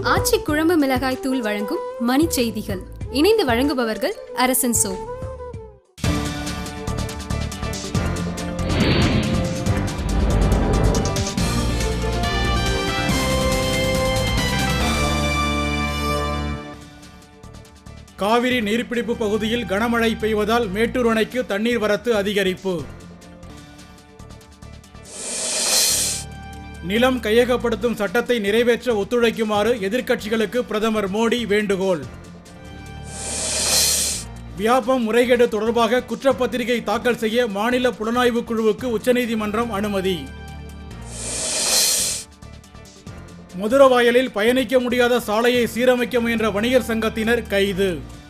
ஆச்சி குழம்பு மிளகாய் தூள் வழங்கும் மணி செய்திகள் இணைந்து வழங்குபவர்கள் அரசன் சோ காவிரி நீர்பிடிப்பு பகுதியில் கனமழை பெய்வதால் மேட்டூர் அணைக்கு தண்ணீர் வரத்து அதிகரிப்பு நிலம் கையகப்படுத்தும் சட்டத்தை நிறைவேற்ற ஒத்துழைக்குமாறு எதிர்க்கட்சிகளுக்கு பிரதமர் மோடி வேண்டுகோள் வியாபம் முறைகேடு தொடர்பாக குற்றப்பத்திரிகை தாக்கல் செய்ய மாநில புலனாய்வு குழுவுக்கு உச்சநீதிமன்றம் அனுமதி மதுரவாயலில் பயணிக்க முடியாத சாலையை சீரமைக்க முயன்ற வணிகர் சங்கத்தினர் கைது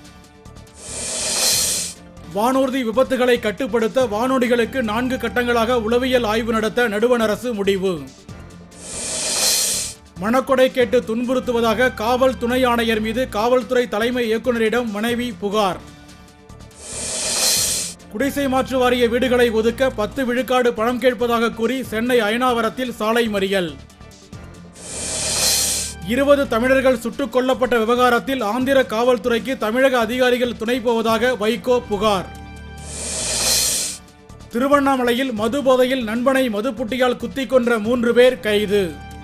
வானூர்தி விபத்துகளை கட்டுப்படுத்த வானொலிகளுக்கு நான்கு கட்டங்களாக உளவியல் ஆய்வு நடத்த நடுவண் அரசு முடிவு மணக்கொடை கேட்டு துன்புறுத்துவதாக காவல் துணை ஆணையர் மீது காவல்துறை தலைமை இயக்குநரிடம் மனைவி புகார் குடிசை மாற்று வாரிய வீடுகளை ஒதுக்க பத்து விழுக்காடு பணம் கேட்பதாக கூறி சென்னை அயனாவரத்தில் சாலை மறியல் இருபது தமிழர்கள் சுட்டுக் கொல்லப்பட்ட விவகாரத்தில் ஆந்திர காவல்துறைக்கு தமிழக அதிகாரிகள் துணை போவதாக வைகோ புகார் திருவண்ணாமலையில் மது போதையில் நண்பனை மதுப்புட்டியால் குத்திக் கொன்ற மூன்று பேர் கைது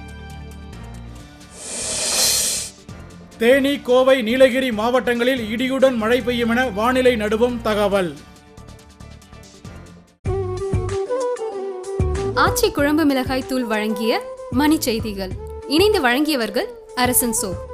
தேனி கோவை நீலகிரி மாவட்டங்களில் இடியுடன் மழை பெய்யும் என வானிலை நடுவும் தகவல் ஆச்சி குழம்பு மிளகாய் தூள் வழங்கிய மணி செய்திகள் இணைந்து வழங்கியவர்கள் அரசன் சோ